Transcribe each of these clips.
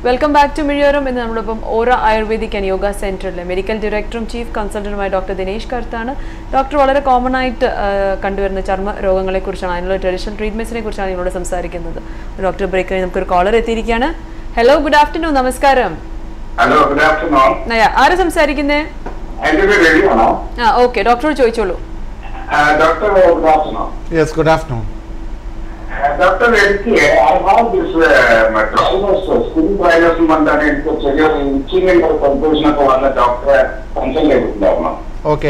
Welcome back to മിഴിയോരം എന്ന് നമ്മളിപ്പം ഓരോ ആയുർവേദിക് ആൻഡ് യോഗ സെന്ററിലെ മെഡിക്കൽ ഡയറക്ടറും ചീഫ് കൺസൾട്ടന്റുമായ ഡോക്ടർ ദിനേശ് കർത്താണ് ഡോക്ടർ വളരെ കോമൺ ആയിട്ട് ആ, കണ്ടുവരുന്ന ചർമ്മ രോഗങ്ങളെ കുറിച്ചാണ് അതിനുള്ള ട്രഡീഷണൽ ട്രീറ്റ്മെന്റ്സിനെ കുറിച്ചാണ് നിങ്ങളോട് സംസാരിക്കുന്നത് ഡോക്ടർ ബ്രേക്ക് കഴിഞ്ഞ് നമുക്കൊരു കോളർ എത്തിയിരിക്കുകയാണ് ഹലോ ഗുഡ് ആഫ്റ്റർനൂൺ നമസ്കാരം ഹലോ ഗുഡ് ആഫ്റ്റർനൂൺ നയ ആര് സംസാരിക്കുന്നേ എൻ്റെ പേര് രവിയാണോ ആ ഓക്കെ ഡോക്ടറോട് ചോദിച്ചോളൂ doctor good afternoon yes good afternoon doctor എനിക്ക് I have this dryness skin dryness കൊണ്ടാണ് എനിക്ക് ചെറിയൊരു ഇച്ചിങ്ങിന്റെ കൺഫ്യൂഷൻ ഒക്കെ വന്ന ഡോക്ടറെ കൺസൾട്ട് ചെയ്തിട്ടുണ്ടായിരുന്നു ഓക്കെ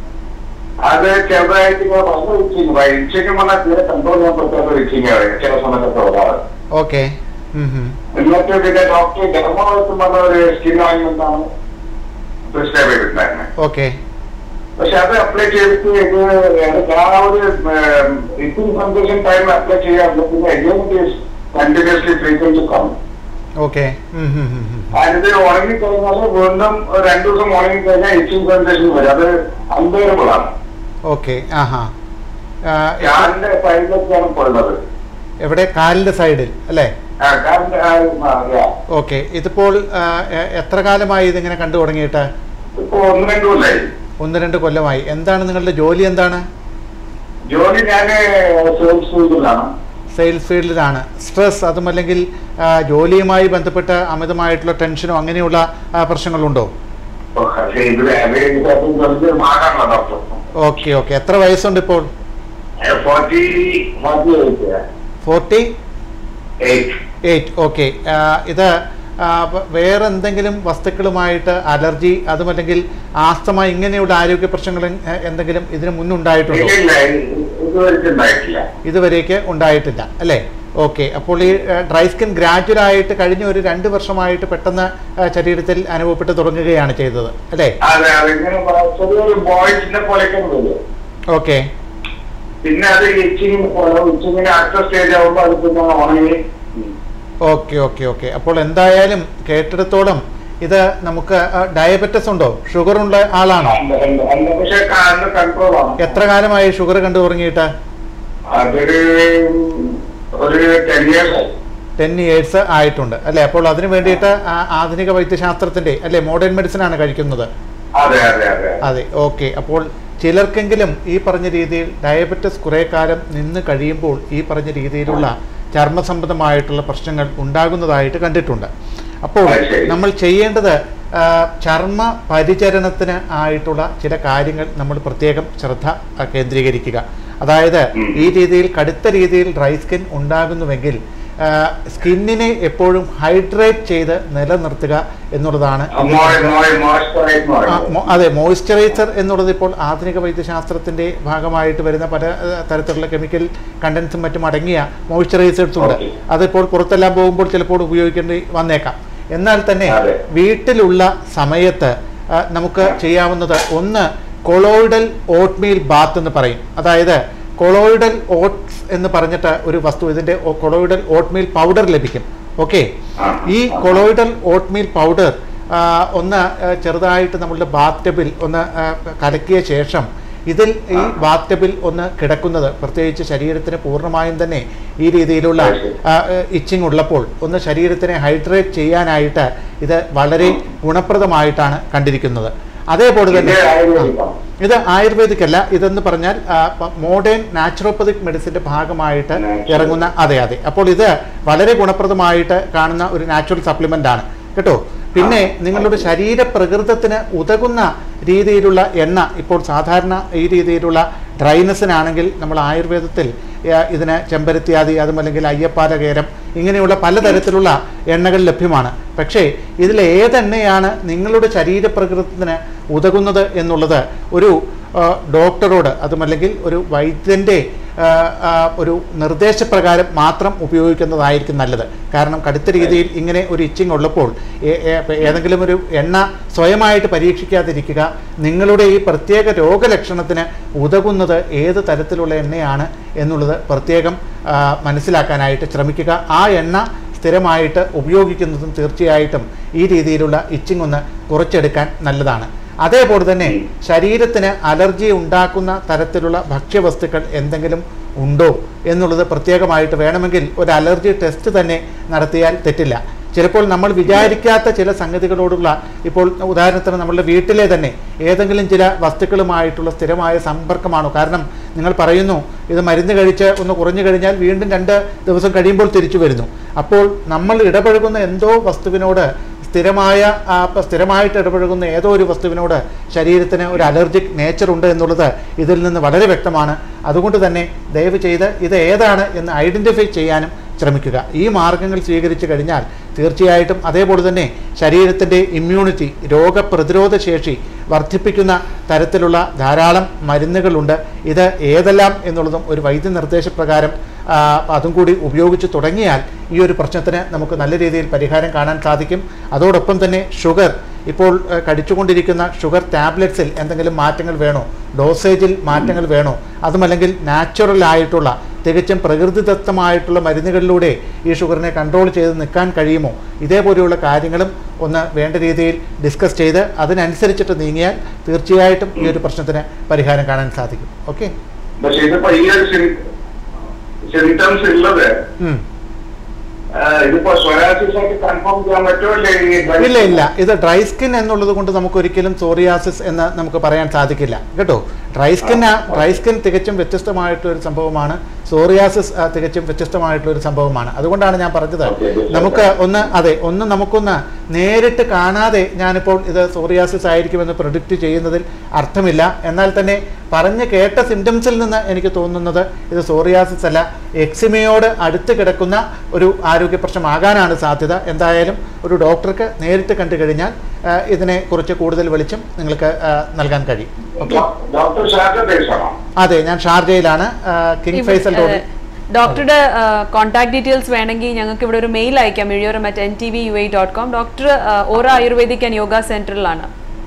അത് ചെറുതായിട്ട് ഇങ്ങനെ ഭയങ്കര ഇച്ചിങ് ഇച്ചിങ് വന്നാൽ തീരെ കൺട്രോൾ ചെയ്യാൻ പറ്റാത്ത ഇച്ചിങ് ചില സമയത്തൊക്കെ വരാറ് ഓക്കെ എന്നിട്ട് പിന്നെ ഡോക്ടർ ഡെർമോളജിസ്റ്റ് പറഞ്ഞ ഒരു സ്കിൻ ഓയിൻമെന്റ് ആണ് പ്രിസ്ക്രൈബ് ചെയ്തിട്ടുണ്ടായിരുന്നത് ഓക്കെ പക്ഷെ അത് അപ്ലൈ ചെയ്തിട്ട് ഇത് എനിക്ക് ആ ഒരു ഇത്തിരി കൺഫ്യൂഷൻ ടൈം അപ്ലൈ ചെയ്യാറുണ്ട് പിന്നെ എഗെയിൻ കണ്ടിന്യൂസ്ലി ഫ്രീക്വൻസി കാണും ഓക്കെ അതിത് ഉണങ്ങി കഴിഞ്ഞാൽ വീണ്ടും ഒരു രണ്ടു ദിവസം ഉണങ്ങി കഴിഞ്ഞാൽ ഇച്ചിങ് കൺഫ്യൂഷൻ വരും അത് അൺബെയറബിൾ ആണ് ഓക്കെ ആഹാ ആ, കാലിന്റെ സൈഡിലൊക്കെയാണ് ഇപ്പോൾ ഉള്ളത് എവിടെ കാലിൻ്റെ സൈഡിൽ അല്ലേ ആ, കാലിന്റെ ആ, ആ, yeah. ഓക്കെ ഇതിപ്പോൾ ആ, എ- എത്ര കാലമായി ഇതിങ്ങനെ കണ്ടു തുടങ്ങിയിട്ട് ഇപ്പൊ ഒന്ന് രണ്ടു കൊല്ലായി ഒന്ന് രണ്ട് കൊല്ലമായി എന്താണ് നിങ്ങളുടെ ജോലി എന്താണ് ജോലി ഞാൻ സെയിൽസ് ഫീൽഡിലാണ് സെയിൽസ് ഫീൽഡിലാണ് സ്ട്രെസ് അതുമല്ലെങ്കിൽ ആ, ജോലിയുമായി ബന്ധപ്പെട്ട അമിതമായിട്ടുള്ള ടെൻഷനോ അങ്ങനെയുള്ള ആ, പ്രശ്നങ്ങളുണ്ടോ പക്ഷേ ഇത് വലിയൊരു മാറാണല്ലോ ഡോക്ടർ ഓക്കെ ഓക്കെ എത്ര വയസ്സുണ്ട് ഇപ്പോൾ forty forty eight forty eight eight okay ഇത് ആ, പ- വേറെ എന്തെങ്കിലും വസ്തുക്കളുമായിട്ട് അലർജി അതുമല്ലെങ്കിൽ ആസ്തമ ഇങ്ങനെയുള്ള ആരോഗ്യ പ്രശ്നങ്ങൾ എ- എന്തെങ്കിലും ഇതിന് മുന്നുണ്ടായിട്ടുണ്ടോ ഇല്ല ഇതുവരെയ്ക്കും ഉണ്ടായിട്ടില്ല ഇതുവരേക്ക് ഉണ്ടായിട്ടില്ല അല്ലേ ഓക്കെ അപ്പോൾ ഈ ഡ്രൈ സ്കിൻ ഗ്രാജുവൽ ആയിട്ട് കഴിഞ്ഞ ഒരു രണ്ട് വർഷമായിട്ട് പെട്ടെന്ന് ആ, ശരീരത്തിൽ അനുഭവപ്പെട്ട് തുടങ്ങുകയാണ് ചെയ്തത് അല്ലേ അതെ അതെ ഇങ്ങനെ പ- ചെറിയൊരു ബോയ്സിനെ പോലെയൊക്കെ വരും ഓക്കെ പിന്നെ അത് ഇച്ചിങ്ങിന് പോലെ ഇച്ചിങ്ങിന് അടുത്ത സ്റ്റേജ് ആകുമ്പോൾ അത് പിന്നെ ഉണങ്ങി ഓക്കെ ഓക്കെ ഓക്കെ അപ്പോൾ എന്തായാലും കേട്ടിടത്തോളം ഇത് നമുക്ക് ഡയബറ്റസ് ഉണ്ടോ ഷുഗർ ഉള്ള ആളാണോ ഉണ്ട്, ഉണ്ട്. ഉണ്ട്. പക്ഷെ അന്ന് കൺട്രോൾ ആണ് എത്ര കാലമായി ഷുഗർ കണ്ടു തുടങ്ങിയിട്ട് അതൊരു ഒരു ടെൻ ഇയേഴ്സ് ആയി ടെൻ ഇയേഴ്സ് ആയിട്ടുണ്ട് അല്ലേ അപ്പോൾ അതിന് വേണ്ടിയിട്ട് ആ- ആധുനിക വൈദ്യശാസ്ത്രത്തിന്റെ അല്ലെ മോഡേൺ മെഡിസിൻ ആണ് കഴിക്കുന്നത് അതെ അതെ അതെ അതെ ഓക്കെ അപ്പോൾ ചിലർക്കെങ്കിലും ഈ പറഞ്ഞ രീതിയിൽ ഡയബറ്റിസ് കുറേ കാലം നിന്ന് കഴിയുമ്പോൾ ഈ പറഞ്ഞ രീതിയിലുള്ള ചർമ്മ സംബന്ധമായിട്ടുള്ള പ്രശ്നങ്ങൾ ഉണ്ടാകുന്നതായിട്ട് കണ്ടിട്ടുണ്ട് അപ്പോൾ അത് ശരി. നമ്മൾ ചെയ്യേണ്ടത് ആ, ചർമ്മ പരിചരണത്തിന് ആയിട്ടുള്ള ചില കാര്യങ്ങൾ നമ്മൾ പ്രത്യേകം ശ്രദ്ധ ആ, കേന്ദ്രീകരിക്കുക അതായത് ഉം. ഈ രീതിയിൽ കടുത്ത രീതിയിൽ ഡ്രൈ സ്കിൻ ഉണ്ടാകുന്നുവെങ്കിൽ ആ, സ്കിന്നിനെ എപ്പോഴും ഹൈഡ്രേറ്റ് ചെയ്ത് നിലനിർത്തുക എന്നുള്ളതാണ് ഇതിൽ മോയ് മോയ് മോയ്സ്ചറൈസ് എന്ന് ആ, പറയും മോ- അതെ മോയ്സ്ചറൈസർ എന്നുള്ളത് ഇപ്പോൾ ആധുനിക വൈദ്യശാസ്ത്രത്തിന്റെ ഭാഗമായിട്ട് വരുന്ന പല ഏഹ്, തരത്തിലുള്ള കെമിക്കൽ കണ്ടൻസും മറ്റും അടങ്ങിയ മോയ്സ്ചറൈസേഴ്സ് ഉണ്ട് Okay. അതിപ്പോൾ പുറത്തെല്ലാം പോകുമ്പോൾ ചിലപ്പോൾ ഉപയോഗിക്കേണ്ടി വന്നേക്കാം എന്നാൽ തന്നെ അതെ. വീട്ടിലുള്ള സമയത്ത് ആ, നമുക്ക് ചെയ്യാവുന്നത് ഒന്ന് കൊളോയിഡൽ ഓട്ട്മീൽ ബാത്ത് എന്ന് പറയും അതായത് കൊളോയിഡൽ ഓട്ട്സ് എന്ന് പറഞ്ഞിട്ട് ഒരു വസ്തു ഇതിന്റെ കൊളോയിഡൽ ഓട്ട്മീൽ പൗഡർ ലഭിക്കും ഓക്കെ ആ. ഈ കൊളോയിഡൽ ഓട്ട്മീൽ പൗഡർ ആ, ഒന്ന് ആ, ചെറുതായിട്ട് നമ്മളുടെ ബാത്ത് ടബിൽ ഒന്ന് ആ, കലക്കിയ ശേഷം ഇതിൽ ഈ ബാത്ത് ടബിൽ ഒന്ന് കിടക്കുന്നത് പ്രത്യേകിച്ച് ശരീരത്തിന് പൂർണ്ണമായും തന്നെ ഈ രീതിയിലുള്ള ഇച്ചിങ് ഉള്ളപ്പോൾ ഒന്ന് ശരീരത്തിനെ ഹൈഡ്രേറ്റ് ചെയ്യാനായിട്ട് ഇത് വളരെ ഗുണപ്രദമായിട്ടാണ് കണ്ടിരിക്കുന്നത് അതേപോലെ തന്നെ ഇത് ആയുർവേദിക്കാണ്. ഇത് ആയുർവേദിക് അല്ല ഇതെന്ന് പറഞ്ഞാൽ മോഡേൺ നാച്ചുറോപ്പതിക് മെഡിസിന്റെ ഭാഗമായിട്ട് Natural. ഇറങ്ങുന്ന അതെ അതെ അപ്പോൾ ഇത് വളരെ ഗുണപ്രദമായിട്ട് കാണുന്ന ഒരു നാച്ചുറൽ സപ്ലിമെന്റ് ആണ് കേട്ടോ പിന്നെ നിങ്ങളുടെ ശരീര പ്രകൃതത്തിന് ഉതകുന്ന രീതിയിലുള്ള എണ്ണ ഇപ്പോൾ സാധാരണ ഈ രീതിയിലുള്ള ഡ്രൈനസിനാണെങ്കിൽ നമ്മൾ ആയുർവേദത്തിൽ ആ, ഇതിന് ചെമ്പരത്തിയാതി അതുമല്ലെങ്കിൽ അയ്യപ്പാലകേരം ഇങ്ങനെയുള്ള പലതരത്തിലുള്ള എണ്ണകൾ ലഭ്യമാണ് പക്ഷേ ഇതിൽ ഏതെണ്ണയാണ് നിങ്ങളുടെ ശരീരപ്രകൃതത്തിന് ഉതകുന്നത് എന്നുള്ളത് ഒരു ആ, ഡോക്ടറോട് അതുമല്ലെങ്കിൽ ഒരു വൈദ്യൻ്റെ ആ, ആ, ഒരു നിർദ്ദേശപ്രകാരം മാത്രം ഉപയോഗിക്കുന്നതായിരിക്കും നല്ലത് കാരണം കടുത്ത രീതിയിൽ ഇങ്ങനെ ഒരു ഇച്ചിങ് ഉള്ളപ്പോൾ ഏ- ഏ- ഏതെങ്കിലും ഒരു എണ്ണ സ്വയമായിട്ട് പരീക്ഷിക്കാതിരിക്കുക നിങ്ങളുടെ ഈ പ്രത്യേക രോഗലക്ഷണത്തിന് ഉതകുന്നത് ഏത് തരത്തിലുള്ള എണ്ണയാണ് എന്നുള്ളത് പ്രത്യേകം ആ, മനസ്സിലാക്കാനായിട്ട് ശ്രമിക്കുക ആ എണ്ണ സ്ഥിരമായിട്ട് ഉപയോഗിക്കുന്നതും തീർച്ചയായിട്ടും ഈ രീതിയിലുള്ള ഇച്ചിങ് ഒന്ന് കുറച്ചെടുക്കാൻ നല്ലതാണ് അതേപോലെ തന്നെ ശരീരത്തിന് അലർജി ഉണ്ടാക്കുന്ന തരത്തിലുള്ള ഭക്ഷ്യവസ്തുക്കൾ എന്തെങ്കിലും ഉണ്ടോ എന്നുള്ളത് പ്രത്യേകമായിട്ട് വേണമെങ്കിൽ ഒരു അലർജി ടെസ്റ്റ് തന്നെ നടത്തിയാൽ തെറ്റില്ല ചിലപ്പോൾ നമ്മൾ വിചാരിക്കാത്ത ചില സംഗതികളോടുള്ള ഇപ്പോൾ ഉദാഹരണത്തിന് നമ്മളുടെ വീട്ടിലെ തന്നെ ഏതെങ്കിലും ചില വസ്തുക്കളുമായിട്ടുള്ള സ്ഥിരമായ സമ്പർക്കമാണോ കാരണം നിങ്ങൾ പറയുന്നു ഇത് മരുന്ന് കഴിച്ച് ഒന്ന് കുറഞ്ഞു കഴിഞ്ഞാൽ വീണ്ടും രണ്ട് ദിവസം കഴിയുമ്പോൾ തിരിച്ചു വരുന്നു അപ്പോൾ നമ്മൾ ഇടപഴകുന്ന എന്തോ വസ്തുവിനോട് സ്ഥിരമായ ആ, പ- സ്ഥിരമായിട്ട് ഇടപഴകുന്ന ഏതോ ഒരു വസ്തുവിനോട് ശരീരത്തിന് ഒരു അലർജിക് നേച്ചർ ഉണ്ട് എന്നുള്ളത് ഇതിൽ നിന്ന് വളരെ വ്യക്തമാണ് അതുകൊണ്ട് തന്നെ ദയവ് ചെയ്ത് ഇത് ഏതാണ് എന്ന് ഐഡൻറ്റിഫൈ ചെയ്യാനും ശ്രമിക്കുക ഈ മാർഗങ്ങൾ സ്വീകരിച്ചു കഴിഞ്ഞാൽ തീർച്ചയായിട്ടും അതേപോലെ തന്നെ ശരീരത്തിൻ്റെ ഇമ്മ്യൂണിറ്റി രോഗപ്രതിരോധ ശേഷി വർദ്ധിപ്പിക്കുന്ന തരത്തിലുള്ള ധാരാളം മരുന്നുകളുണ്ട് ഇത് ഏതെല്ലാം എന്നുള്ളതും ഒരു വൈദ്യ നിർദ്ദേശപ്രകാരം ആ, അതും കൂടി ഉപയോഗിച്ച് തുടങ്ങിയാൽ ഈ ഒരു പ്രശ്നത്തിന് നമുക്ക് നല്ല രീതിയിൽ പരിഹാരം കാണാൻ സാധിക്കും അതോടൊപ്പം തന്നെ ഷുഗർ ഇപ്പോൾ ആ, കഴിച്ചുകൊണ്ടിരിക്കുന്ന ഷുഗർ ടാബ്ലറ്റ്സിൽ എന്തെങ്കിലും മാറ്റങ്ങൾ വേണോ ഡോസേജിൽ മാറ്റങ്ങൾ വേണോ അതുമല്ലെങ്കിൽ നാച്ചുറൽ ആയിട്ടുള്ള തികച്ചും പ്രകൃതിദത്തമായിട്ടുള്ള മരുന്നുകളിലൂടെ ഈ ഷുഗറിനെ കൺട്രോൾ ചെയ്ത് നിൽക്കാൻ കഴിയുമോ ഇതേപോലെയുള്ള കാര്യങ്ങളും ഒന്ന് വേണ്ട രീതിയിൽ ഡിസ്കസ് ചെയ്ത് അതിനനുസരിച്ചിട്ട് നീങ്ങിയാൽ തീർച്ചയായിട്ടും ഈ ഒരു പ്രശ്നത്തിന് പരിഹാരം കാണാൻ സാധിക്കും ഓക്കെ പക്ഷെ ഇതിപ്പോ ഈ ഒരു സിംറ്റംസ് ഉള്ളത് ആ, ഇതിപ്പോ സ്വരാസിസ് ആയിട്ട് കൺഫേം ചെയ്യാൻ പറ്റുമോ അല്ലെങ്കിൽ ഇല്ല ഇല്ല ഇത് ഡ്രൈ സ്കിൻ എന്നുള്ളത് കൊണ്ട് നമുക്ക് ഒരിക്കലും സോറിയാസിസ് എന്ന് നമുക്ക് പറയാൻ സാധിക്കില്ല കേട്ടോ ഡ്രൈ സ്കിൻ ഡ്രൈ സ്കിൻ തികച്ചും വ്യത്യസ്തമായിട്ടുള്ള ഒരു സംഭവമാണ് സോറിയാസിസ് ആ, തികച്ചും വ്യത്യസ്തമായിട്ടുള്ള ഒരു സംഭവമാണ് അതുകൊണ്ടാണ് ഞാൻ പറഞ്ഞത് Okay, this is നമുക്ക് ഒന്ന് അതെ ഒന്ന് നമുക്കൊന്ന് നേരിട്ട് കാണാതെ ഞാനിപ്പോൾ ഇത് സോറിയാസിസ് ആയിരിക്കുമെന്ന് പ്രൊഡിക്റ്റ് ചെയ്യുന്നതിൽ അർത്ഥമില്ല എന്നാൽ തന്നെ പറഞ്ഞ് കേട്ട സിംറ്റംസിൽ നിന്ന് എനിക്ക് തോന്നുന്നത് ഇത് സോറിയാസിസ് അല്ല എക്സിമയോട് അടുത്ത് കിടക്കുന്ന ഒരു ആരോഗ്യ പ്രശ്നമാകാനാണ് സാധ്യത എന്തായാലും ഒരു ഡോക്ടർക്ക് നേരിട്ട് കണ്ടു കഴിഞ്ഞാൽ ആ, ഇതിനെ കുറിച്ച് കൂടുതൽ വെളിച്ചം നിങ്ങൾക്ക് ആ, നൽകാൻ കഴിയും ഓക്കെ ഡോക്ടർ ഷാർജ ആണോ അതെ ഞാൻ ഷാർജയിലാണ് ആ, കിങ് ഫൈസൽ റോഡ് ഡോക്ടറുടെ കോൺടാക്ട് ഡീറ്റെയിൽസ് വേണമെങ്കിൽ ഞങ്ങൾക്ക് ഇവിടെ ഒരു മെയിൽ അയക്കാം എഴുതിയോരം at N T V U I dot com doctor ഓറ ആയുർവേദിക് ആൻഡ് യോഗ സെന്ററിലാണ്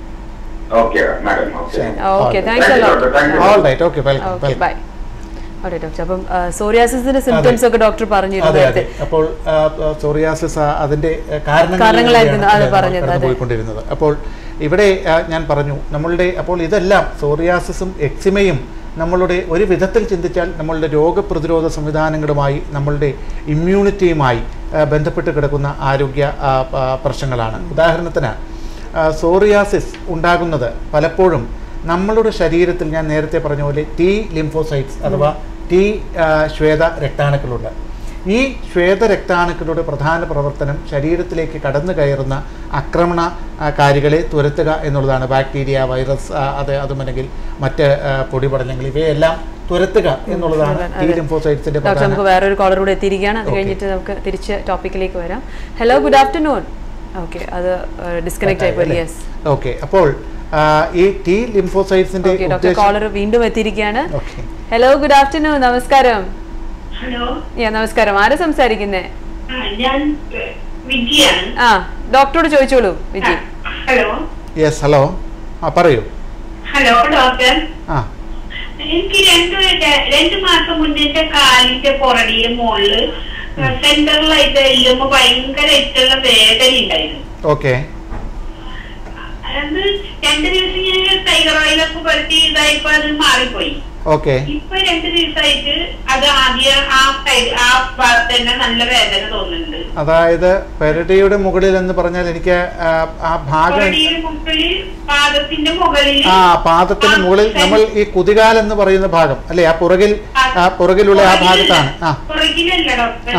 okay madam okay okay thanks Thank you, a lot doctor. Thank you. All right okay welcome okay welcome bye okay doctor അപ്പം സോറിയാസിന്റെ symptoms ഒക്കെ doctor പറഞ്ഞിരുന്നു അതെ അതെ നേരത്തെ അപ്പോൾ സോറിയാസിസ് അതിന്റെ ആ, കാരണങ്ങൾ കാരണങ്ങളായിരുന്നു അത് ആണ് പറഞ്ഞത്, കടന്നു അതെ. പോയിക്കൊണ്ടിരുന്നത് അപ്പോൾ ഇവിടെ ആ, ഞാൻ പറഞ്ഞു നമ്മളുടെ അപ്പോൾ ഇതെല്ലാം സോറിയാസിസും എക്സിമയും നമ്മളുടെ ഒരു വിധത്തിൽ ചിന്തിച്ചാൽ നമ്മളുടെ രോഗപ്രതിരോധ സംവിധാനങ്ങളുമായി നമ്മളുടെ ഇമ്മ്യൂണിറ്റിയുമായി ആ, ബന്ധപ്പെട്ട് കിടക്കുന്ന ആരോഗ്യ ആ, ആ, പ്രശ്നങ്ങളാണ് ഉദാഹരണത്തിന് ആ, സോറിയാസിസ് ഉണ്ടാകുന്നത് പലപ്പോഴും നമ്മളുടെ ശരീരത്തിൽ ഞാൻ നേരത്തെ പറഞ്ഞ പോലെ ടി ലിംഫോസൈറ്റ്സ് അഥവാ ടി ആ, ശ്വേത രക്താണുക്കളുണ്ട് ഈ ശ്വേത രക്താണുക്കളുടെ പ്രധാന പ്രവർത്തനം ശരീരത്തിലേക്ക് കടന്നു കയറുന്ന ആക്രമണ ആ, കാരികളെ തുരത്തുക എന്നുള്ളതാണ് ബാക്ടീരിയ വൈറസ് ആ, അത് അതുമല്ലെങ്കിൽ മറ്റ് ആ, പൊടിപടലങ്ങൾ ഇവയെല്ലാം തുരത്തുക എന്നുള്ളതാണ് അതെ. ടി ലിംഫോസൈറ്റ്സിന്റെ ഡോക്ടർ പ്രധാന നമുക്ക് വേറൊരു കോളർ കൂടെ എത്തിയിരിക്കുകയാണ് അത് Okay. കഴിഞ്ഞിട്ട് നമുക്ക് തിരിച്ച് ടോപ്പിക്കിലേക്ക് വരാം ഹലോ ഗുഡ് ആഫ്റ്റർനൂൺ ഓക്കെ അത് ഡിസ്കണക്ട് ആയിപ്പോയി അല്ലേ? യെസ് ഓക്കെ അപ്പോൾ ആ, ഈ ടി ലിംഫോസൈറ്റ്സിന്റെ ഓക്കെ ഡോക്ടർ ഉദ്ദേശം കോളർ വീണ്ടും എത്തിയിരിക്കുകയാണ് ഓക്കെ ഹലോ ഗുഡ് ആഫ്റ്റർനൂൺ നമസ്കാരം ഹലോ യാ നമസ്കാരം ആരാ സംസാരിക്കുന്നേ ആ, ഞാൻ ഏഹ്, വിജിയാണ് ആ ഡോക്ടറോട് ചോദിച്ചോളൂ വിജി ആ, ഹലോ യെസ് ഹലോ ആ പറയൂ ഹലോ ഡോക്ടർ ആ എനിക്ക് രണ്ട് ര- രണ്ട് മാസം മുന്നേ എന്റെ കാലിന്റെ പുറടിയുടെ മുകളില് സെന്ററിലായിട്ട് എല്ലുമ്പോ ഭയങ്കരമായിട്ടുള്ള വേദന ഉണ്ടായിരുന്നു ഓക്കെ അത് രണ്ട് ദിവസം ഞാൻ തൈറോയിലൊക്കെ പെടുത്തി ഇതായപ്പോ അത് മാറിപ്പോയി ഓക്കെ ഇപ്പൊ രണ്ട് ദിവസമായിട്ട് അത് ആദ്യം ആ സൈഡ് ആ ഭാഗത്ത് തന്നെ നല്ല വേദന തോന്നുന്നുണ്ട് അതായത് പെരടിയുടെ മുകളിൽ എന്ന് പറഞ്ഞാൽ എനിക്ക് ആ, ആ ഭാഗം പുറടിയുടെ മുകളിൽ പാദത്തിന്റെ മുകളിൽ ആ പാദത്തിന് മുകളിൽ നമ്മൾ ഈ കുതികാൽ എന്ന് പറയുന്ന ഭാഗം അല്ലെ ആ പുറകിൽ ആ പുറകിലുള്ള ആ ഭാഗത്താണ് ആ പുറകിലല്ല ഡോക്ടർ ആ.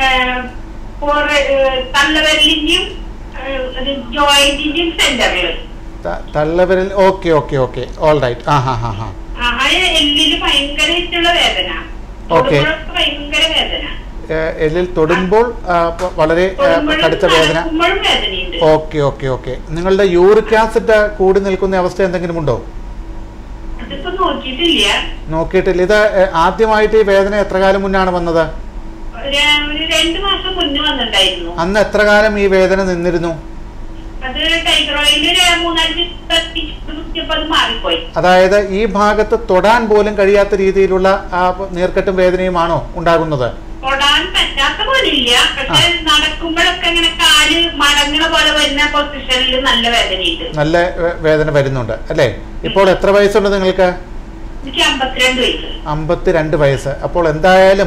തള്ളവരലിന്റെയും ജോയിന്റിന്റെയും സെന്ററിൽ ത- തള്ളവിരൽ okay okay okay all right ആ ഹാ ഹാ ഹാ ആ എല്ലില് ഭയങ്കരമായിട്ടുള്ള വേദന Okay. തൊടുമ്പോഴൊക്കെ ഭയങ്കര വേദന ഏഹ്, എല്ലിൽ തൊടുമ്പോൾ ആ, പ- വളരെ ആ, തൊടുമ്പോഴും കടുത്ത വേദന നടക്കുമ്പോഴും വേദനയുണ്ട് ഓക്കെ ഓക്കെ ഓക്കെ നിങ്ങളുടെ യൂറിക് ആസിഡ് കൂടി നിൽക്കുന്ന അവസ്ഥ എന്തെങ്കിലും ഉണ്ടോ അതിപ്പോ നോക്കിയിട്ടില്ല നോക്കിയിട്ടില്ല ഇത് ഏഹ്, ആദ്യമായിട്ട് ഈ വേദന എത്ര കാലം മുന്നാണ് വന്നത് ഒരു ഒരു രണ്ടു മാസം മുന്നേ വന്നിട്ടുണ്ടായിരുന്നു അന്ന് എത്ര കാലം ഈ വേദന നിന്നിരുന്നു അത് ടൈഗ്രോയില് മൂന്നാല് കുത്തിയപ്പോ അത് മാറിപ്പോയി അതായത് ഈ ഭാഗത്ത് തൊടാൻ പോലും കഴിയാത്ത രീതിയിലുള്ള ആ നീർക്കെട്ടും വേദനയുമാണോ ഉണ്ടാകുന്നത് തൊടാൻ പറ്റാത്ത പോലില്ല പക്ഷെ നടക്കുമ്പോഴൊക്കെ ഇങ്ങനെ കാല് മടങ്ങണ പോലെ വരുന്ന പൊസിഷനിൽ നല്ല വേദനയുണ്ട് നല്ല വേ- വേദന വരുന്നുണ്ട് അല്ലേ ഇപ്പോൾ എത്ര വയസ്സുണ്ട് നിങ്ങൾക്ക് എനിക്ക് അമ്പത്തിരണ്ട് വയസ്സ് അമ്പത്തിരണ്ട് വയസ്സ് അപ്പോൾ എന്തായാലും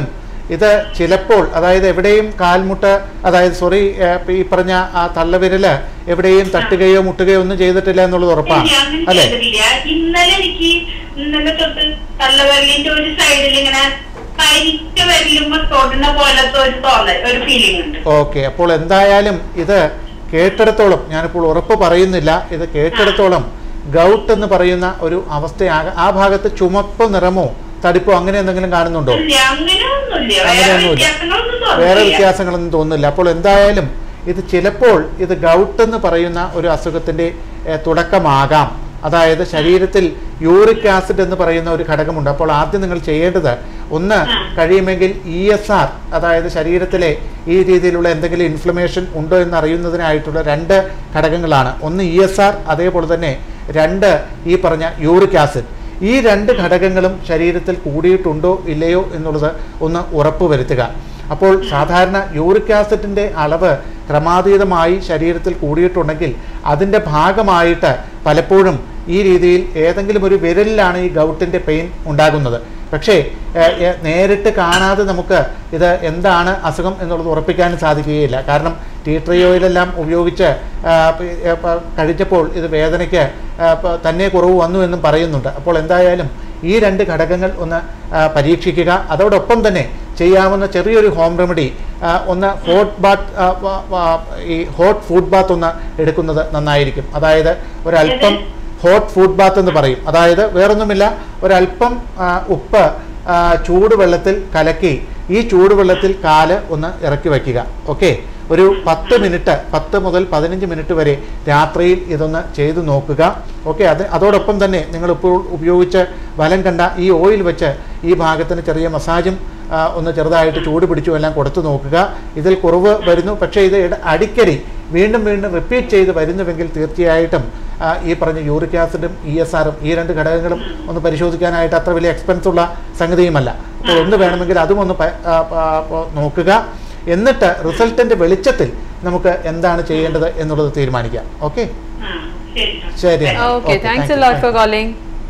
ഇത് ചിലപ്പോൾ അതായത് എവിടെയും കാൽമുട്ട് അതായത് സോറി ഈ പറഞ്ഞ ആ തള്ളവിരല് എവിടെയും തട്ടുകയോ മുട്ടുകയോ ഒന്നും ചെയ്തിട്ടില്ല എന്നുള്ളത് ഉറപ്പാണ് ഇല്ല, അങ്ങനെ അല്ലേ ചെയ്തിട്ടില്ല. ഇന്നലെ എനിക്ക് ഇന്നലെ തൊട്ട് തള്ളവിരലിന്റെ ഒരു സൈഡിൽ ഇങ്ങനെ കരിച്ച വിരലുമ്പോ തൊടുന്ന പോലത്തെ ഒരു തോന്നൽ ഒരു ഫീലിംഗ് ഉണ്ട് ഓക്കെ അപ്പോൾ എന്തായാലും ഇത് കേട്ടിടത്തോളം ഞാനിപ്പോൾ ഉറപ്പ് പറയുന്നില്ല ഇത് കേട്ടിടത്തോളം ഗൗട്ട് എന്ന് പറയുന്ന ഒരു അവസ്ഥയാക ആ ഭാഗത്ത് ചുമപ്പ് നിറമോ തടിപ്പോ അങ്ങനെ എന്തെങ്കിലും കാണുന്നുണ്ടോ ഇല്ല, അങ്ങനെയൊന്നുമില്ല വേറെ അങ്ങനെയൊന്നുമില്ല. വ്യത്യാസങ്ങളൊന്നും വേറെ തോന്നില്ല വ്യത്യാസങ്ങളൊന്നും തോന്നുന്നില്ല അപ്പോൾ എന്തായാലും ഇത് ചിലപ്പോൾ ഇത് ഗൗട്ട് എന്ന് പറയുന്ന ഒരു അസുഖത്തിൻ്റെ ഏഹ്, തുടക്കമാകാം അതായത് ശരീരത്തിൽ യൂറിക് ആസിഡ് എന്ന് പറയുന്ന ഒരു ഘടകമുണ്ട് അപ്പോൾ ആദ്യം നിങ്ങൾ ചെയ്യേണ്ടത് ഒന്ന് കഴിയുമെങ്കിൽ ഇ എസ് ആർ അതായത് ശരീരത്തിലെ ഈ രീതിയിലുള്ള എന്തെങ്കിലും ഇൻഫ്ലമേഷൻ ഉണ്ടോ എന്ന് അറിയുന്നതിനായിട്ടുള്ള രണ്ട് ഘടകങ്ങളാണ് ഒന്ന് ഇ എസ് ആർ അതേപോലെ തന്നെ രണ്ട് ഈ പറഞ്ഞ യൂറിക് ആസിഡ് ഈ രണ്ട് ഘടകങ്ങളും ശരീരത്തിൽ കൂടിയിട്ടുണ്ടോ ഇല്ലയോ എന്നുള്ളത് ഒന്ന് ഉറപ്പുവരുത്തുക അപ്പോൾ സാധാരണ യൂറിക് ആസിഡിൻ്റെ അളവ് ക്രമാതീതമായി ശരീരത്തിൽ കൂടിയിട്ടുണ്ടെങ്കിൽ അതിൻ്റെ ഭാഗമായിട്ട് പലപ്പോഴും ഈ രീതിയിൽ ഏതെങ്കിലും ഒരു വിരലിലാണ് ഈ ഗൗട്ടിൻ്റെ പെയിൻ ഉണ്ടാകുന്നത് പക്ഷേ ഏഹ്, ഏഹ്, നേരിട്ട് കാണാതെ നമുക്ക് ഇത് എന്താണ് അസുഖം എന്നുള്ളത് ഉറപ്പിക്കാനും സാധിക്കുകയില്ല കാരണം ടീ ട്രീ ഓയിലെല്ലാം ഉപയോഗിച്ച് ആ, പ- ഏ, പ- കഴിച്ചപ്പോൾ ഇത് വേദനയ്ക്ക് ആ, പ- തന്നെ കുറവ് വന്നു എന്നും പറയുന്നുണ്ട് അപ്പോൾ എന്തായാലും ഈ രണ്ട് ഘടകങ്ങൾ ഒന്ന് ആ, പരീക്ഷിക്കുക അതോടൊപ്പം തന്നെ ചെയ്യാവുന്ന ചെറിയൊരു ഹോം റെമഡി ആ, ഒന്ന് ഹോട്ട് ബാത്ത് ആ, വ- വ- ഈ ഹോട്ട് ഫുഡ് ബാത്ത് ഒന്ന് എടുക്കുന്നത് നന്നായിരിക്കും അതായത് ഒരല്പം ഹോട്ട് ഫുഡ് ബാത്ത് എന്ന് പറയും അതായത് വേറൊന്നുമില്ല ഒരല്പം ആ, ഉപ്പ് ആ, ചൂടുവെള്ളത്തിൽ കലക്കി ഈ ചൂടുവെള്ളത്തിൽ കാല് ഒന്ന് ഇറക്കി വയ്ക്കുക ഓക്കെ ഒരു പത്ത് മിനിറ്റ് പത്ത് മുതൽ പതിനഞ്ച് മിനിറ്റ് വരെ രാത്രിയിൽ ഇതൊന്ന് ചെയ്തു നോക്കുക ഓക്കെ അത് അതോടൊപ്പം തന്നെ നിങ്ങൾ ഇപ്പോൾ ഉപയോഗിച്ച് വലം കണ്ട ഈ ഓയിൽ വെച്ച് ഈ ഭാഗത്തിന് ചെറിയ മസാജും ആ, ഒന്ന് ചെറുതായിട്ട് ചൂട് പിടിച്ചു എല്ലാം കൊടുത്തു നോക്കുക ഇതിൽ കുറവ് വരുന്നു പക്ഷേ ഇത് ഇട- അടിക്കടി വീണ്ടും വീണ്ടും റിപ്പീറ്റ് ചെയ്ത് വരുന്നുവെങ്കിൽ തീർച്ചയായിട്ടും ആ, ഈ പറഞ്ഞ യൂറിക് ആസിഡും ഇ എസ് ആറും ഈ രണ്ട് ഘടകങ്ങളും ഒന്ന് പരിശോധിക്കാനായിട്ട് അത്ര വലിയ എക്സ്പെൻസ് ഉള്ള സംഗതിയുമല്ല അപ്പോൾ ഒന്ന് വേണമെങ്കിൽ അതും ഒന്ന് പ- ആ, ആ, ആ, നോക്കുക എന്നിട്ട് റിസൾട്ടിൻ്റെ വെളിച്ചത്തിൽ നമുക്ക് എന്താണ് ചെയ്യേണ്ടത് എന്നുള്ളത് തീരുമാനിക്കാം ഓക്കെ ആ, ശരി ശരി okay thanks lot for calling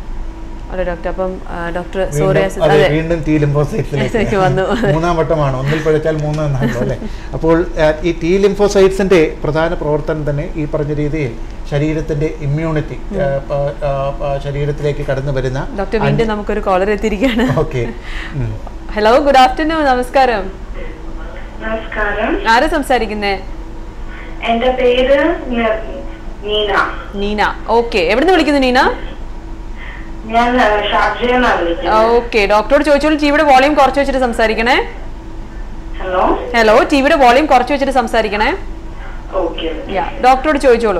അതെ ഡോക്ടർ അപ്പം ഡോക്ടർ സോറിയാസിസ് അതെ അതെ വീണ്ടും ടി ലിംഫോസൈറ്റ്സിലേക്ക് ഇതിലേക്ക് വന്നു. മൂന്നാം വട്ടമാണ് ഒന്നിൽ പഴച്ചാൽ മൂന്ന് എന്നാണല്ലോ അല്ലേ അപ്പോൾ ആ, ഈ ടി ലിംഫോസൈറ്റ്സിന്റെ പ്രധാന പ്രവർത്തനം തന്നെ ഈ പറഞ്ഞ രീതിയിൽ ശരീരത്തിന്റെ ഇമ്മ്യൂണിറ്റി ശരീരത്തിലേക്ക് കടന്നു വരുന്ന ഡോക്ടർ വീണ്ടും നമുക്കൊരു കോളർ എത്തിയിരിക്കുകയാണ് ഓക്കെ ഹലോ ഗുഡ് ആഫ്റ്റർനൂൺ നമസ്കാരം നമസ്കാരം ആരാ സംസാരിക്കുന്നേ എന്റെ പേര് ന- നീന നീന ഓക്കെ എവിടുന്ന് വിളിക്കുന്നു നീന ഞാൻ ഷാർജയെന്നാണ് വിളിക്കുന്നത് ഓക്കെ ഡോക്ടറോട് ചോദിച്ചോളൂ ടിവിയുടെ വോളിയം കുറച്ച് വെച്ചിട്ട് സംസാരിക്കണേ ഹലോ ഹലോ ടിവിയുടെ വോളിയം കുറച്ച് വെച്ചിട്ട് സംസാരിക്കണേ ഓക്കെ യാ ഡോക്ടറോട് ചോദിച്ചോളൂ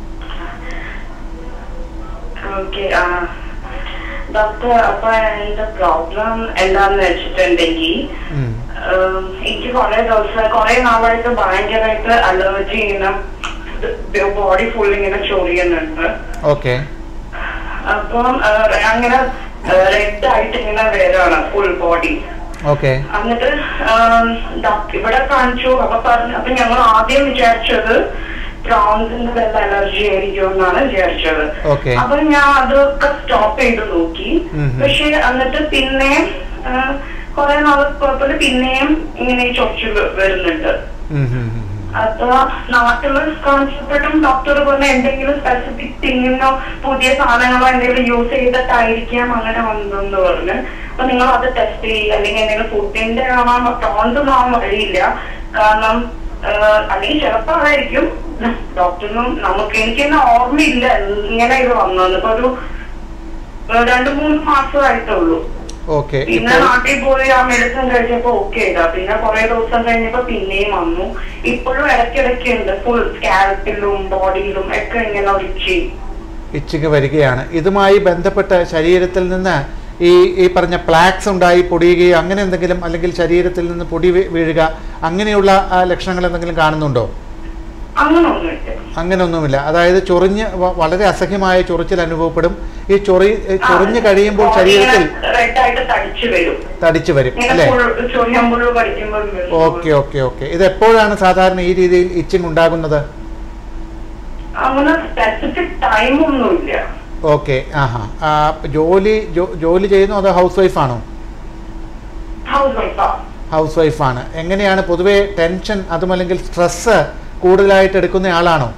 ഓക്കെ ഡോക്ടർ അപ്പൊ എന്റെ പ്രോബ്ലം എന്താന്ന് വെച്ചിട്ടുണ്ടെങ്കിൽ ഉം, എനിക്ക് കുറെ ദിവസം കുറെ നാളായിട്ട് ഭയങ്കരമായിട്ട് അലർജി ഇങ്ങനെ ബോഡി ഫുൾ ഇങ്ങനെ ചൊറിയുന്നുണ്ട് ഓക്കെ അപ്പം ആ, അങ്ങനെ റെഡ് ആയിട്ട് ഇങ്ങനെ വരാണ് ഫുൾ ബോഡി ഓക്കെ എന്നിട്ട് ആം, ഡോക്ടർ ഇവിടെ കാണിച്ചു അപ്പൊ പറഞ്ഞു അപ്പൊ ഞങ്ങൾ ആദ്യം വിചാരിച്ചത് പ്രോൺസിന്റെ വല്ല അലർജി ആയിരിക്കും എന്നാണ് വിചാരിച്ചത് Okay. അപ്പൊ ഞാൻ അതൊക്കെ സ്റ്റോപ്പ് ചെയ്ത് നോക്കി ഉം. പക്ഷെ എന്നിട്ട് പിന്നെ കുറെ നാൾ കുഴപ്പമില്ല പിന്നെയും ഇങ്ങനെ ഈ ചൊറിച്ചിൽ വരുന്നുണ്ട് അപ്പൊ നാട്ടില് കാണിച്ചപ്പോഴും ഡോക്ടർ പറഞ്ഞ എന്തെങ്കിലും സ്പെസിഫിക് തിങ്ങിനോ പുതിയ സാധനങ്ങളോ എന്തെങ്കിലും യൂസ് ചെയ്തിട്ടായിരിക്കാം അങ്ങനെ വന്നതെന്ന് പറഞ്ഞ് അപ്പൊ നിങ്ങൾ അത് ടെസ്റ്റ് ചെയ്യുക അല്ലെങ്കിൽ എന്തെങ്കിലും ഫുഡിന്റെ ആവാൻ പ്രോൺസ് ആവാൻ വഴിയില്ല കാരണം ആഹ്, അല്ലെങ്കിൽ ചിലപ്പോ അതായിരിക്കും ഡോക്ടറിനും നമുക്ക് എനിക്ക് തന്നെ ഓർമ്മയില്ല ഇങ്ങനെ ഇത് വന്നത് ഇപ്പൊ ഒരു ആഹ്, രണ്ടു മൂന്ന് മാസമായിട്ടുള്ളൂ ഓക്കെ പിന്നെ ഇപ്പോൾ നാട്ടിൽ പോയി ആ മെഡിസിൻ കഴിച്ചപ്പോ ഓക്കെ ഇതാ പിന്നെ കുറെ ദിവസം കഴിഞ്ഞപ്പോ പിന്നെയും വന്നു ഇപ്പോഴും ഇടയ്ക്കിടയ്ക്ക് ഉണ്ട് ഫുൾ സ്കാൽപ്പിലും ബോഡിയിലും ഒക്കെ ഇങ്ങനെ ഒഴിച്ച് ഇച്ചിങ് വരികയാണ് ഇതുമായി ബന്ധപ്പെട്ട് ശരീരത്തിൽ നിന്ന് ഈ ഈ പറഞ്ഞ പ്ലാക്സ് ഉണ്ടായി പൊടിയുകയോ അങ്ങനെ എന്തെങ്കിലും അല്ലെങ്കിൽ ശരീരത്തിൽ നിന്ന് പൊടി വീ- വീഴുക അങ്ങനെയുള്ള ആ, ലക്ഷണങ്ങൾ എന്തെങ്കിലും കാണുന്നുണ്ടോ അങ്ങനെ ഒന്നുമില്ല അങ്ങനെയൊന്നുമില്ല അതായത് ചൊറിഞ്ഞ് വ- വളരെ അസഹ്യമായ ചൊറിച്ചിൽ അനുഭവപ്പെടും ഈ ചൊറി ഏ, ചൊറിഞ്ഞ് കഴിയുമ്പോൾ ശരീരത്തിൽ റെഡ് ആയിട്ട് തടിച്ചു വരും തടിച്ചു വരും ഇങ്ങനെ അല്ലേ full ചൊറിയുമ്പോഴും കടിക്കുമ്പോഴും വരും. ഓക്കെ ഓക്കെ ഓക്കെ ഇത് എപ്പോഴാണ് സാധാരണ ഈ രീതിയിൽ ഇച്ചിങ് ഉണ്ടാകുന്നത് അങ്ങനെ സ്പെസിഫിക് ടൈം ഒന്നുമില്ല ഓക്കെ ആഹാ ആ, ജോലി ജോ- ജോലി ചെയ്യുന്നു അതോ ഹൗസ് വൈഫ് ആണോ ഹൗസ് വൈഫാ ഹൗസ് വൈഫാണ് എങ്ങനെയാണ് പൊതുവേ ടെൻഷൻ അതുമല്ലെങ്കിൽ സ്ട്രെസ്സ് കൂടുതലായിട്ട് എടുക്കുന്ന ആളാണോ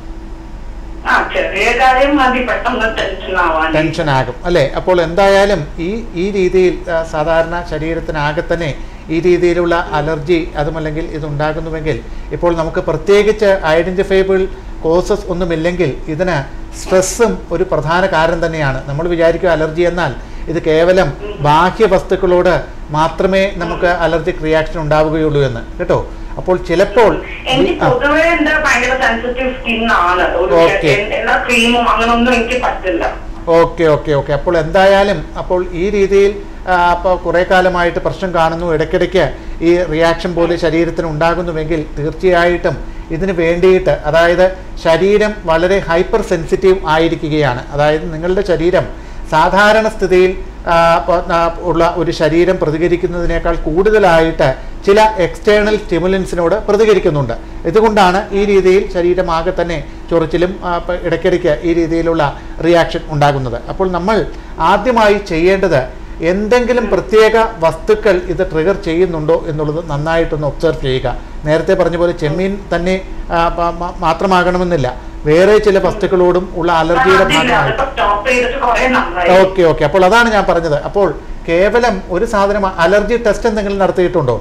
ആ ചെറിയ കാര്യം മതി പെട്ടെന്ന് ടെൻഷൻ ആവാൻ ടെൻഷൻ ആകും അല്ലേ അപ്പോൾ എന്തായാലും ഈ ഈ രീതിയിൽ ആ, സാധാരണ ശരീരത്തിനാകെ തന്നെ ഈ രീതിയിലുള്ള അലർജി അതുമല്ലെങ്കിൽ ഇതുണ്ടാകുന്നുവെങ്കിൽ ഇപ്പോൾ നമുക്ക് പ്രത്യേകിച്ച് ഐഡൻറ്റിഫൈബിൾ കോസസ് ഒന്നുമില്ലെങ്കിൽ ഇതിന് സ്ട്രെസ്സും ഒരു പ്രധാന കാരണം തന്നെയാണ് നമ്മൾ വിചാരിക്കും അലർജി എന്നാൽ ഇത് കേവലം ബാഹ്യ വസ്തുക്കളോട് മാത്രമേ നമുക്ക് അലർജിക് റിയാക്ഷൻ ഉണ്ടാവുകയുള്ളൂ എന്ന് കേട്ടോ അപ്പോൾ ചിലപ്പോൾ എനിക്ക് ആ, പൊതുവെ എന്റെ ഭയങ്കര സെൻസിറ്റീവ് സ്കിൻ ആണ് ഒരു Okay. എല്ലാ ക്രീമും അങ്ങനൊന്നും എനിക്ക് പറ്റില്ല ഓക്കെ ഓക്കെ ഓക്കെ അപ്പോൾ എന്തായാലും അപ്പോൾ ഈ രീതിയിൽ ആ, അപ്പോൾ കുറേ കാലമായിട്ട് പ്രശ്നം കാണുന്നു ഇടയ്ക്കിടയ്ക്ക് ഈ റിയാക്ഷൻ പോലെ ശരീരത്തിന് ഉണ്ടാകുന്നുവെങ്കിൽ തീർച്ചയായിട്ടും ഇതിന് വേണ്ടിയിട്ട് അതായത് ശരീരം വളരെ ഹൈപ്പർ സെൻസിറ്റീവ് ആയിരിക്കുകയാണ് അതായത് നിങ്ങളുടെ ശരീരം സാധാരണ സ്ഥിതിയിൽ ആ, പ- ആ, ഉള്ള ഒരു ശരീരം പ്രതികരിക്കുന്നതിനേക്കാൾ കൂടുതലായിട്ട് ചില എക്സ്റ്റേണൽ സ്റ്റിമുലൻസിനോട് പ്രതികരിക്കുന്നുണ്ട് ഇതുകൊണ്ടാണ് ഈ രീതിയിൽ ശരീരം ആകെ തന്നെ ചൊറിച്ചിലും ആ, പ- ഇടയ്ക്കിടയ്ക്ക് ഈ രീതിയിലുള്ള റിയാക്ഷൻ ഉണ്ടാകുന്നത് അപ്പോൾ നമ്മൾ ആദ്യമായി ചെയ്യേണ്ടത് എന്തെങ്കിലും പ്രത്യേക വസ്തുക്കൾ ഇത് ട്രിഗർ ചെയ്യുന്നുണ്ടോ എന്നുള്ളത് നന്നായിട്ടൊന്ന് ഒബ്സർവ് ചെയ്യുക നേരത്തെ പറഞ്ഞ പോലെ ചെമ്മീൻ തന്നെ ആ, പ- മ- മാത്രമാകണമെന്നില്ല വേറെ ചില വസ്തുക്കളോടും ഉള്ള അലർജിയുടെ അതില്ല ഭാഗമായിട്ട് അതിപ്പോ സ്റ്റോപ്പ് ചെയ്തിട്ട് കുറെ നന്നായി ഓക്കെ ഓക്കെ അപ്പോൾ അതാണ് ഞാൻ പറഞ്ഞത് അപ്പോൾ കേവലം ഒരു സാധനം അലർജി ടെസ്റ്റ് എന്തെങ്കിലും നടത്തിയിട്ടുണ്ടോ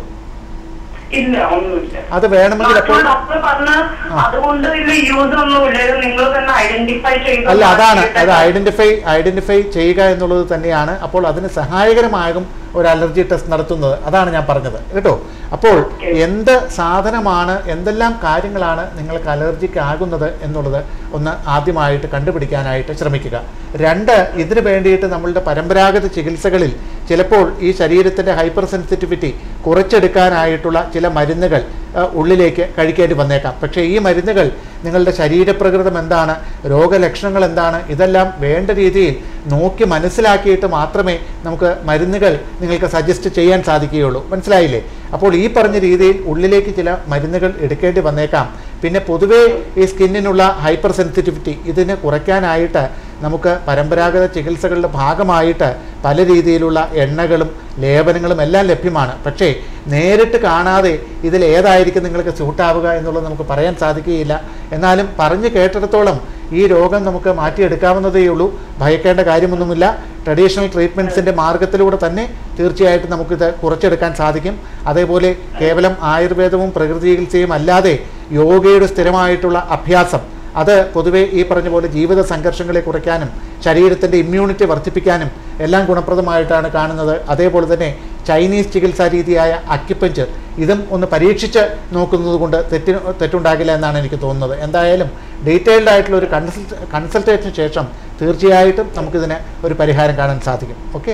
ഇല്ല ഒന്നുമില്ല അത് വേണമെങ്കിൽ അപ്പോൾ ഡോക്ടർ പറഞ്ഞ അതുകൊണ്ട് ഇതിൽ യൂസ് ഒന്നുമില്ല ഇത് നിങ്ങൾ തന്നെ ഐഡന്റിഫൈ ചെയ്ത് അല്ല അതാണ് അത് മാറ്റിയിട്ട് ഐഡന്റിഫൈ ഐഡന്റിഫൈ ചെയ്യുക എന്നുള്ളത് തന്നെയാണ് അപ്പോൾ അതിന് സഹായകരമാകും ഒരു അലർജി ടെസ്റ്റ് നടത്തുന്നത് അതാണ് ഞാൻ പറഞ്ഞത് കേട്ടോ അപ്പോൾ Okay. എന്ത് സാധനമാണ് എന്തെല്ലാം കാര്യങ്ങളാണ് നിങ്ങൾക്ക് അലർജിക്ക് ആകുന്നത് എന്നുള്ളത് ഒന്ന് ആദ്യമായിട്ട് കണ്ടുപിടിക്കാനായിട്ട് ശ്രമിക്കുക രണ്ട് ഇതിന് വേണ്ടിയിട്ട് നമ്മളുടെ പരമ്പരാഗത ചികിത്സകളിൽ ചിലപ്പോൾ ഈ ശരീരത്തിൻ്റെ ഹൈപ്പർ സെൻസിറ്റിവിറ്റി കുറച്ചെടുക്കാനായിട്ടുള്ള ചില മരുന്നുകൾ ആ, ഉള്ളിലേക്ക് കഴിക്കേണ്ടി വന്നേക്കാം പക്ഷേ ഈ മരുന്നുകൾ നിങ്ങളുടെ ശരീരപ്രകൃതം എന്താണ് രോഗലക്ഷണങ്ങൾ എന്താണ് ഇതെല്ലാം വേണ്ട രീതിയിൽ നോക്കി മനസ്സിലാക്കിയിട്ട് മാത്രമേ നമുക്ക് മരുന്നുകൾ നിങ്ങൾക്ക് സജസ്റ്റ് ചെയ്യാൻ സാധിക്കുകയുള്ളൂ മനസ്സിലായില്ലേ അപ്പോൾ ഈ പറഞ്ഞ രീതിയിൽ ഉള്ളിലേക്ക് ചില മരുന്നുകൾ എടുക്കേണ്ടി വന്നേക്കാം പിന്നെ പൊതുവേ ഈ സ്കിന്നിനുള്ള ഹൈപ്പർ സെൻസിറ്റിവിറ്റി ഇതിനെ കുറയ്ക്കാനായിട്ട് നമുക്ക് പരമ്പരാഗത ചികിത്സകളുടെ ഭാഗമായിട്ട് പല രീതിയിലുള്ള എണ്ണകളും ലേപനങ്ങളും എല്ലാം ലഭ്യമാണ് പക്ഷേ നേരിട്ട് കാണാതെ ഇതിൽ ഏതായിരിക്കും നിങ്ങൾക്ക് സ്യൂട്ടാവുക എന്നുള്ളത് നമുക്ക് പറയാൻ സാധിക്കുകയില്ല എന്നാലും പറഞ്ഞു കേട്ടിടത്തോളം ഈ രോഗം നമുക്ക് മാറ്റിയെടുക്കാവുന്നതേ ഉള്ളൂ ഭയക്കേണ്ട കാര്യമൊന്നുമില്ല ട്രഡീഷണൽ ട്രീറ്റ്മെൻറ്റ്സിൻ്റെ മാർഗത്തിലൂടെ തന്നെ തീർച്ചയായിട്ടും നമുക്കിത് കുറച്ചെടുക്കാൻ സാധിക്കും അതേപോലെ കേവലം ആയുർവേദവും പ്രകൃതി ചികിത്സയും അല്ലാതെ യോഗയുടെ സ്ഥിരമായിട്ടുള്ള അഭ്യാസം അത് പൊതുവേ ഈ പറഞ്ഞ പോലെ ജീവിത സംഘർഷങ്ങളെ കുറയ്ക്കാനും ശരീരത്തിൻ്റെ ഇമ്മ്യൂണിറ്റി വർദ്ധിപ്പിക്കാനും എല്ലാം ഗുണപ്രദമായിട്ടാണ് കാണുന്നത് അതേപോലെ തന്നെ ചൈനീസ് ചികിത്സാ രീതിയായ അക്യുപഞ്ചർ ഇതും ഒന്ന് പരീക്ഷിച്ച് നോക്കുന്നത് കൊണ്ട് തെറ്റി തെറ്റുണ്ടാകില്ല എന്നാണ് എനിക്ക് തോന്നുന്നത് എന്തായാലും ഡീറ്റെയിൽഡ് ആയിട്ടുള്ള ഒരു കൺസൾട്ട് കൺസൾട്ടേഷന് ശേഷം തീർച്ചയായിട്ടും നമുക്കിതിന് ഒരു പരിഹാരം കാണാൻ സാധിക്കും ഓക്കെ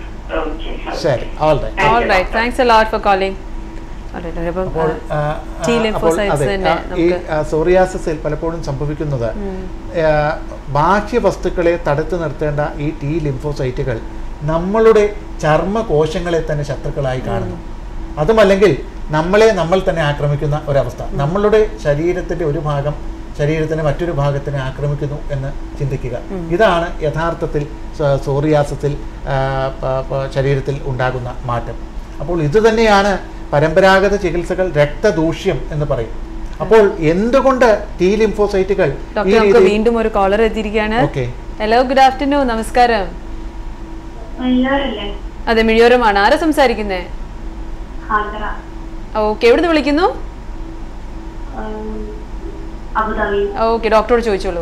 Okay. ശരി all right all right thanks a lot for calling അപ്പം അപ്പോൾ ആ, T ആ, അപ്പോൾ lymphocytes അതെ, തന്നെ ആ, ഈ നമുക്ക് സോറിയാസിസിൽ പലപ്പോഴും സംഭവിക്കുന്നത് ആ, ബാഹ്യ വസ്തുക്കളെ തടുത്തു നിർത്തേണ്ട ഈ ടി ലിംഫോസൈറ്റുകൾ നമ്മളുടെ ചർമ്മകോശങ്ങളെ തന്നെ ശത്രുക്കളായി കാണുന്നു അതുമല്ലെങ്കിൽ നമ്മളെ നമ്മൾ തന്നെ ആക്രമിക്കുന്ന ഒരവസ്ഥ നമ്മളുടെ ശരീരത്തിന്റെ ഒരു ഭാഗം ശരീരത്തിന്റെ മറ്റൊരു ഭാഗത്തിനെ ആക്രമിക്കുന്നു എന്ന് ചിന്തിക്കുക ഇതാണ് യഥാർത്ഥത്തിൽ സ- സോറിയാസിസിൽ ആ, പ- പ- ശരീരത്തിൽ ഉണ്ടാകുന്ന മാറ്റം അപ്പോൾ ഇത് തന്നെയാണ് പരമ്പരാഗത ചികിത്സകൾ രക്തദൂഷ്യം എന്ന് പറയും അപ്പോൾ എന്തുകൊണ്ട് ടി ലിംഫോസൈറ്റുകൾ ഈ ഡോക്ടർ നമുക്ക് രീതിയിൽ വീണ്ടും ഒരു കോളർ എത്തിയിരിക്കുകയാണ് ഓക്കെ ഹലോ ഗുഡ് ആഫ്റ്റർനൂൺ നമസ്കാരം അയ്യാറല്ലേ അതെ മിഴിയോരമാണ് ആരാ സംസാരിക്കുന്നേ ഹാജറ ഓക്കെ എവിടുന്ന് വിളിക്കുന്നു ഉം, അബുദാബി ഓക്കെ ഡോക്ടറോട് ചോദിച്ചോളൂ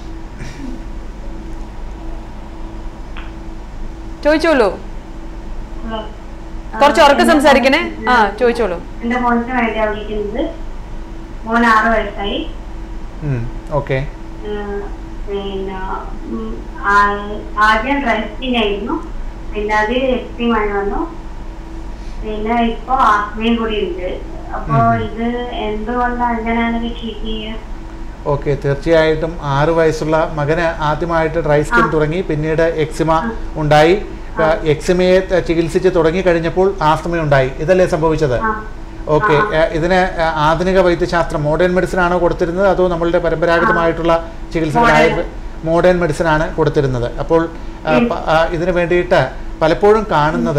ചോദിച്ചോളൂ ഹലോ. കുറച്ച് ആ, ഉറക്കെ എന്റെ സംസാരിക്കണേ മോൻ- ആ ചോദിച്ചോളൂ എന്റെ മോനത്തിന് വേണ്ടിയാണ് വിളിക്കുന്നത് മോൻ ആറ് വയസ്സായി ഓക്കെ ഉം, പിന്നെ ഉം, ആ- ആദ്യം ഡ്രൈസ്റ്റിംഗ് ആയിരുന്നു പിന്നെ അത് എക്സ്ട്രീം ആയി വന്നു പിന്നെ ഇപ്പൊ ആസ്മയും കൂടി ഉണ്ട് അപ്പൊ ഉം. ഇത് എന്തുകൊണ്ടാണ് അങ്ങനെയാണ് ട്രീറ്റ് ചെയ്യുക ഓക്കെ തീർച്ചയായിട്ടും ആറ് വയസ്സുള്ള മകന് ആദ്യമായിട്ട് ഡ്രൈ സ്കിൻ ആ. തുടങ്ങി പിന്നീട് എക്സിമ ഉണ്ടായി ആ. എക്സിമയെ ത- ചികിത്സിച്ച് തുടങ്ങി കഴിഞ്ഞപ്പോൾ ആസ്തമ ഉണ്ടായി ഇതല്ലേ സംഭവിച്ചത് ആ ഓക്കെ ആ. ഇതിന് ആ, ആധുനിക വൈദ്യശാസ്ത്രം മോഡേൺ മെഡിസിൻ ആണോ കൊടുത്തിരുന്നത് അതോ നമ്മളുടെ പരമ്പരാഗതമായിട്ടുള്ള ചികിത്സകളായ Modern. മോഡേൺ മെഡിസിൻ ആണ് കൊടുത്തിരുന്നത് അപ്പോൾ ആ, ഉം. പ- ആ, ഇതിന് വേണ്ടിയിട്ട് പലപ്പോഴും കാണുന്നത്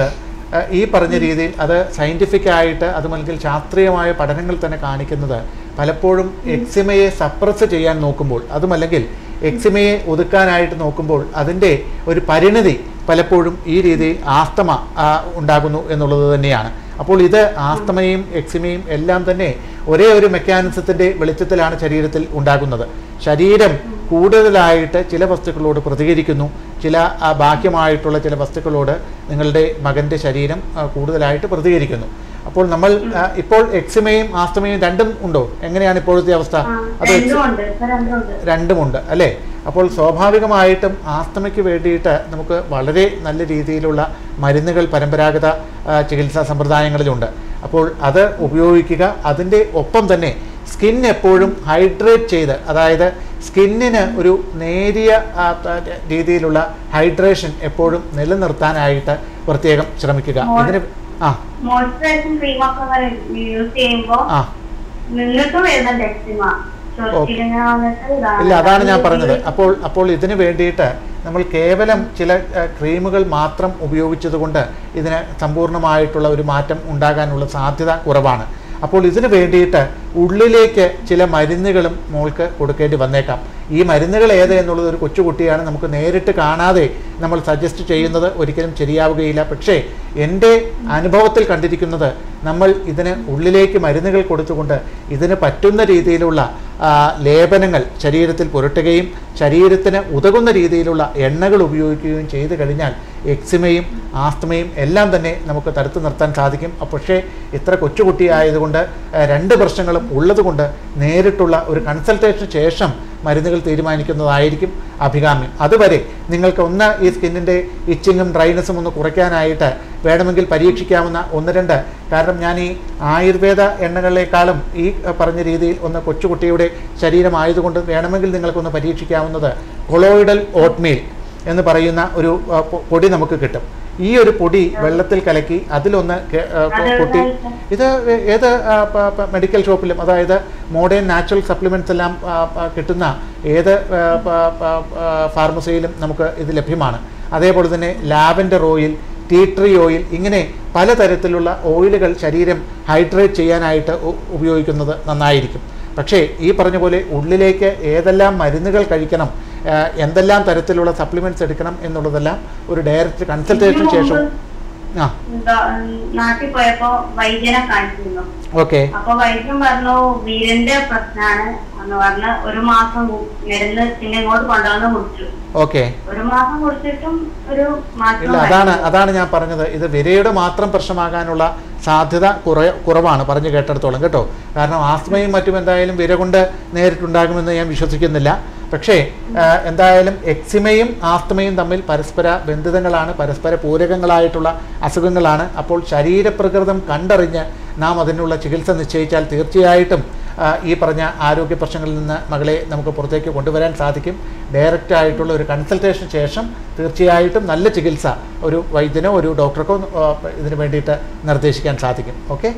ആ, ഈ പറഞ്ഞ രീതിയിൽ അത് സയൻറ്റിഫിക് ആയിട്ട് അതുമല്ലെങ്കിൽ ശാസ്ത്രീയമായ പഠനങ്ങൾ തന്നെ കാണിക്കുന്നത് പലപ്പോഴും എക്സിമയെ സപ്രസ് ചെയ്യാൻ നോക്കുമ്പോൾ അതുമല്ലെങ്കിൽ എക്സിമയെ ഒതുക്കാനായിട്ട് നോക്കുമ്പോൾ അതിൻ്റെ ഒരു പരിണിതി പലപ്പോഴും ഈ രീതിയിൽ ആസ്തമ ആ, ഉണ്ടാകുന്നു എന്നുള്ളത് തന്നെയാണ് അപ്പോൾ ഇത് ആസ്തമയും എക്സിമയും എല്ലാം തന്നെ ഒരേ ഒരു മെക്കാനിസത്തിൻ്റെ വെളിച്ചത്തിലാണ് ശരീരത്തിൽ ഉണ്ടാകുന്നത് ശരീരം കൂടുതലായിട്ട് ചില വസ്തുക്കളോട് പ്രതികരിക്കുന്നു ചില ആ, ബാഹ്യമായിട്ടുള്ള ചില വസ്തുക്കളോട് നിങ്ങളുടെ മകൻ്റെ ശരീരം ആ, കൂടുതലായിട്ട് പ്രതികരിക്കുന്നു അപ്പോൾ നമ്മൾ ആ, ഇപ്പോൾ എക്സിമയും ആസ്തമയും രണ്ടും ഉണ്ടോ എങ്ങനെയാണ് ഇപ്പോഴത്തെ അവസ്ഥ ആ, അത് എക്സ്- രണ്ടും ഉണ്ട് ഇപ്പൊ രണ്ടും ഉണ്ട് രണ്ടുമുണ്ട് അല്ലേ അപ്പോൾ സ്വാഭാവികമായിട്ടും ആസ്തമയ്ക്ക് വേണ്ടിയിട്ട് നമുക്ക് വളരെ നല്ല രീതിയിലുള്ള മരുന്നുകൾ പരമ്പരാഗത ആ, ചികിത്സാ സമ്പ്രദായങ്ങളിലുണ്ട് അപ്പോൾ അത് ഉപയോഗിക്കുക അതിൻ്റെ ഒപ്പം തന്നെ സ്കിൻ എപ്പോഴും ഹൈഡ്രേറ്റ് ചെയ്ത് അതായത് സ്കിന്നിന് ഒരു നേരിയ ആ, ആ, രീതിയിലുള്ള ഹൈഡ്രേഷൻ എപ്പോഴും നിലനിർത്താനായിട്ട് പ്രത്യേകം ശ്രമിക്കുക ഇതിന് ആ മോയ്സ്ചറൈസിങ് ക്രീം ഒക്കെ യൂസ് ചെയ്യുമ്പോ ആ നിങ്ങൾക്കും വരുന്നുണ്ട് എക്സിമ ചൊറിച്ചിലിങ്ങനെ വന്നിട്ട് ഇതാണ്. ഇല്ല അതാണ് ഞാൻ പറഞ്ഞത് അപ്പോൾ അപ്പോൾ ഇതിന് വേണ്ടിയിട്ട് നമ്മൾ കേവലം ചില ആ, ക്രീമുകൾ മാത്രം ഉപയോഗിച്ചതുകൊണ്ട് ഇതിന് സമ്പൂർണ്ണമായിട്ടുള്ള ഒരു മാറ്റം ഉണ്ടാകാനുള്ള സാധ്യത കുറവാണ് അപ്പോൾ ഇതിന് വേണ്ടിയിട്ട് ഉള്ളിലേക്ക് ചില മരുന്നുകളും മോൾക്ക് കൊടുക്കേണ്ടി വന്നേക്കാം ഈ മരുന്നുകൾ ഏത് എന്നുള്ളത് ഒരു കൊച്ചുകുട്ടിയാണ് നമുക്ക് നേരിട്ട് കാണാതെ നമ്മൾ സജസ്റ്റ് ചെയ്യുന്നത് ഒരിക്കലും ശരിയാവുകയില്ല പക്ഷേ എൻ്റെ അനുഭവത്തിൽ കണ്ടിരിക്കുന്നത് നമ്മൾ ഇതിന് ഉള്ളിലേക്ക് മരുന്നുകൾ കൊടുത്തുകൊണ്ട് ഇതിന് പറ്റുന്ന രീതിയിലുള്ള ആ, ലേപനങ്ങൾ ശരീരത്തിൽ പുരട്ടുകയും ശരീരത്തിന് ഉതകുന്ന രീതിയിലുള്ള എണ്ണകൾ ഉപയോഗിക്കുകയും ചെയ്തു കഴിഞ്ഞാൽ എക്സിമയും ആസ്തമയും എല്ലാം തന്നെ നമുക്ക് തടുത്തു നിർത്താൻ സാധിക്കും അ, പക്ഷേ ഇത്ര കൊച്ചുകുട്ടിയായതുകൊണ്ട് ആ, രണ്ട് പ്രശ്നങ്ങളും ഉള്ളതുകൊണ്ട് നേരിട്ടുള്ള ഒരു കൺസൾട്ടേഷന് ശേഷം മരുന്നുകൾ തീരുമാനിക്കുന്നതായിരിക്കും അഭികാമ്യം അതുവരെ നിങ്ങൾക്ക് ഒന്ന് ഈ സ്കിന്നിൻ്റെ ഇച്ചിങ്ങും ഡ്രൈനസും ഒന്ന് കുറയ്ക്കാനായിട്ട് വേണമെങ്കിൽ പരീക്ഷിക്കാവുന്ന ഒന്ന് രണ്ട് കാരണം ഞാൻ ഈ ആയുർവേദ എണ്ണകളിലേക്കാളും ഈ അഹ്, പറഞ്ഞ രീതിയിൽ ഒന്ന് കൊച്ചുകുട്ടിയുടെ ശരീരമായതുകൊണ്ട് വേണമെങ്കിൽ നിങ്ങൾക്കൊന്ന് പരീക്ഷിക്കാവുന്നത് കൊളോയിഡൽ ഓട്ട്മീൽ എന്ന് പറയുന്ന ഒരു അഹ്, പൊ- പൊടി നമുക്ക് കിട്ടും ഈ ഒരു പൊടി വെള്ളത്തിൽ കലക്കി അതിലൊന്ന് കെ- അഹ്, കൊ- കൊട്ടി ഇത് ഏത് ആ, പ- പ- മെഡിക്കൽ ഷോപ്പിലും അതായത് മോഡേൺ നാച്ചുറൽ സപ്ലിമെൻറ്റ്സ് എല്ലാം ആ, പ- കിട്ടുന്ന ഏത് ആ, പ- പ- ആ, ഫാർമസിയിലും നമുക്ക് ഇത് ലഭ്യമാണ് അതേപോലെ തന്നെ lavender oil tea tree oil ഇങ്ങനെ പലതരത്തിലുള്ള ഓയിലുകൾ ശരീരം ഹൈഡ്രേറ്റ് ചെയ്യാനായിട്ട് ഉ- ഉപയോഗിക്കുന്നത് നന്നായിരിക്കും പക്ഷേ ഈ പറഞ്ഞ പോലെ ഉള്ളിലേക്ക് ഏതെല്ലാം മരുന്നുകൾ കഴിക്കണം ആ, എന്തെല്ലാം തരത്തിലുള്ള സപ്ലിമെൻറ്റ്സ് എടുക്കണം എന്നുള്ളതെല്ലാം ഒരു ഡയറക്റ്റ് കൺസൾട്ടേഷന് ശേഷം ആ എന്താ, ഉം, നാട്ടിൽ പോയപ്പോ വൈദ്യനെ കാണിച്ചിരുന്നു ഓക്കെ അപ്പൊ വൈദ്യൻ പറഞ്ഞു വീരന്റെ പ്രശ്നമാണ് എന്ന് പറഞ്ഞ് ഒരു മാസം കു- മരുന്ന് പിന്നെ ഇങ്ങോട്ട് കൊണ്ടുവന്ന് കുടിച്ചു ഓക്കെ ഒരു മാസം കുടിച്ചിട്ടും ഒരു മാറ്റം ഇല്ല അതാണ് അതാണ് ഞാൻ പറഞ്ഞത് ഇത് വിരയുടെ മാത്രം പ്രശ്നമാകാനുള്ള സാധ്യത കുറ കുറവാണ് പറഞ്ഞു കേട്ടിടത്തോളം കേട്ടോ കാരണം ആസ്മയും മറ്റും എന്തായാലും വിര കൊണ്ട് നേരിട്ടുണ്ടാകുമെന്ന് ഞാൻ വിശ്വസിക്കുന്നില്ല പക്ഷേ ആ, എന്തായാലും എക്സിമയും ആസ്തമയും തമ്മിൽ പരസ്പര ബന്ധിതങ്ങളാണ് പരസ്പര പൂരകങ്ങളായിട്ടുള്ള അസുഖങ്ങളാണ് അപ്പോൾ ശരീരപ്രകൃതം കണ്ടറിഞ്ഞ് നാം അതിനുള്ള ചികിത്സ നിശ്ചയിച്ചാൽ തീർച്ചയായിട്ടും ആ, ഈ പറഞ്ഞ ആരോഗ്യ പ്രശ്നങ്ങളിൽ നിന്ന് മകളെ നമുക്ക് പുറത്തേക്ക് കൊണ്ടുവരാൻ സാധിക്കും ഡയറക്റ്റ് ആയിട്ടുള്ള ഒരു കൺസൾട്ടേഷന് ശേഷം തീർച്ചയായിട്ടും നല്ല ചികിത്സ ഒരു വൈദ്യനോ ഒരു ഡോക്ടർക്കോ ആ, ഇതിന് വേണ്ടിയിട്ട് നിർദ്ദേശിക്കാൻ സാധിക്കും ഓക്കെ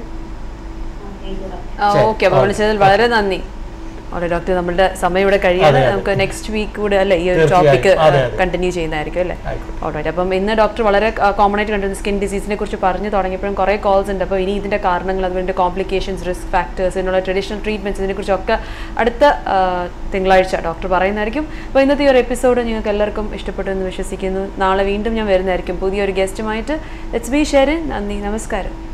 ശരി. ഓക്കെ അപ്പോൾ ഓക്കെ. വിളിച്ചതിൽ വളരെ നന്ദി ഓക്കെ ഡോക്ടർ നമ്മളുടെ സമയം ഇവിടെ കഴിയാണ് അതെ, അതെ. നമുക്ക് നെക്സ്റ്റ് വീക്ക് കൂടെ അല്ലേ ഈ ഒരു തീർച്ചയായും. ടോപ്പിക് അതെ, അതെ. കണ്ടിന്യൂ ചെയ്യുന്നതായിരിക്കും അല്ലേ ആയിക്കോട്ടെ. ഓൾറൈറ്റ് അപ്പം ഇന്ന് ഡോക്ടർ വളരെ കോമൺ ആയിട്ട് കണ്ടിരുന്ന സ്കിൻ ഡിസീസിനെ കുറിച്ച് പറഞ്ഞു തുടങ്ങിയപ്പോഴും കുറേ കോൾസ് ഉണ്ട് അപ്പോൾ ഇനി ഇതിൻ്റെ കാരണങ്ങൾ അതുപോലെ കോംപ്ലിക്കേഷൻസ് റിസ്ക് ഫാക്ടേഴ്സ് ഇതിനുള്ള ട്രഡീഷണൽ ട്രീറ്റ്മെൻറ്റ്സ് ഇതിനെക്കുറിച്ചൊക്കെ അടുത്ത ആ, തിങ്കളാഴ്ച ഡോക്ടർ പറയുന്നതായിരിക്കും അപ്പോൾ ഇന്നത്തെ ഈ ഒരു എപ്പിസോഡ് നിങ്ങൾക്ക് എല്ലാവർക്കും ഇഷ്ടപ്പെട്ടു എന്ന് വിശ്വസിക്കുന്നു നാളെ വീണ്ടും ഞാൻ വരുന്നതായിരിക്കും പുതിയൊരു ഗസ്റ്റുമായിട്ട് ലെറ്റ്സ് ബി ഷെയർ നന്ദി നമസ്കാരം